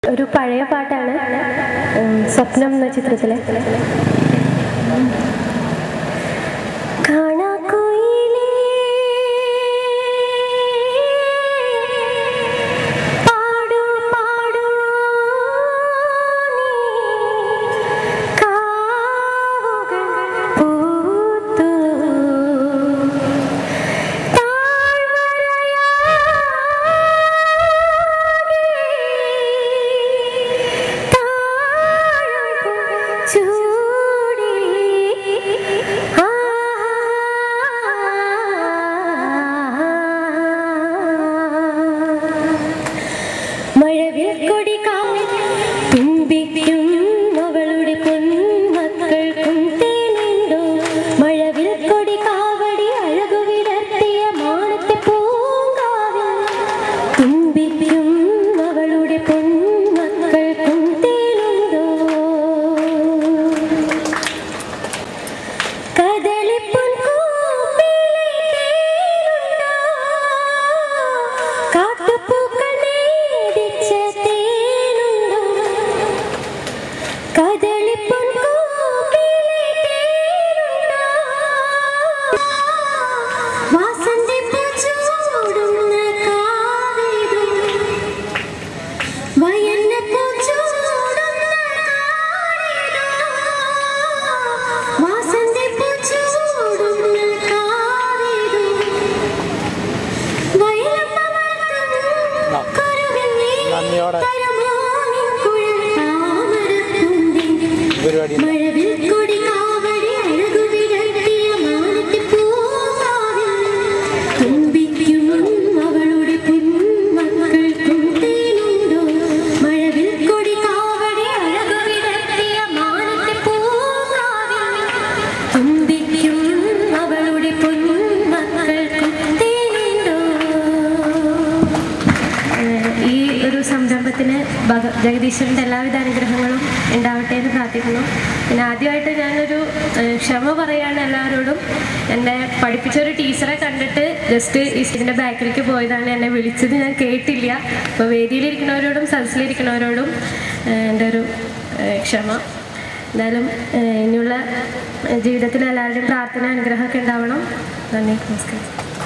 ഒരു പഴയ പാട്ടാണ് ഉം, സ്വപ്നം എന്ന ചിത്രത്തിലെ കാണാക്കുയിലേ, പാടൂ, പാടൂ നീ. കാവുകൾ പൂത്തു. ചൂടി മഴവിൽ കൊടി തുമ്പിക്കും അവളുടെ പൊന്മക്കൾക്കും തേനുണ്ടോ മഴവിൽ കൊടി കാവടി അഴകു വിടർത്തിയ മാനത്തെ പൂങ്കാവിൽ തുമ്പിക്കും അവളുടെ പൊന്മക്കൾക്കും തേനുണ്ടോ കദളിപ്പൊൻ കൂപ്പിലെ തേനുണ്ടോ? കാട്ടുപൂക്കൾ നേദിച്ച തേനുണ്ടോ? കദളിപ്പൊൻ കൂപ്പിലെ തേനുണ്ടോ? വാസന്തിപ്പൂ ചൂടുന്ന കാവേരി വയന്നപ്പൂ ചൂടുന്ന കാടിലോ വാസന്തിപ്പൂ ചൂടുന്ന കാടിലോ വയലമ്മ വളർത്തും കരുവിനെ നന്ദിയോടെ തരുമോ നിൻ കുഴൽ താമരപ്പൂന്തിൻ പരിപാടി മഴവിൽ കൊടി കാവടി അഴകു വിടർത്തിയ മാനത്തെ പൂങ്കാവിൽ തുമ്പിക്കും അവളുടെ പൊന്മക്കൾക്കും തേനുണ്ടോ മഴവിൽ കൊടി കാവടി അഴകു വിടർത്തിയ മാനത്തെ പൂങ്കാവിൽ തുമ്പിക്കും അവളുടെ പൊന്മക്കൾക്കും തേനുണ്ടോ ഏഹ് ഈ ഒരു സംരംഭത്തിന് ഭഗ- ജഗദീശ്വരൻ്റെ എല്ലാവിധ അനുഗ്രഹങ്ങളും ഉണ്ടാവട്ടെ എന്ന് പ്രാർത്ഥിക്കുന്നു പിന്നെ ആദ്യമായിട്ട് ഞാനൊരു ഏഹ് ക്ഷമ പറയാണ് എല്ലാവരോടും എന്നെ പഠിപ്പിച്ചൊരു ടീച്ചറെ കണ്ടിട്ട് ജസ്റ്റ് ഈ സ്റ്റേജിൻ്റെ ബാക്കിലേക്ക് പോയതാണ് എന്നെ വിളിച്ചത് ഞാൻ കേട്ടില്ല അപ്പോൾ വേദിയിലിരിക്കുന്നവരോടും സദസ്സിലിരിക്കുന്നവരോടും ഏഹ് എൻ്റെ ഒരു ഏഹ് ക്ഷമ എന്തായാലും ഏഹ് ഇനിയുള്ള ജീവിതത്തിൽ എല്ലാവരുടെയും പ്രാർത്ഥന അനുഗ്രഹമൊക്കെ ഉണ്ടാവണം നന്ദി നമസ്കാരം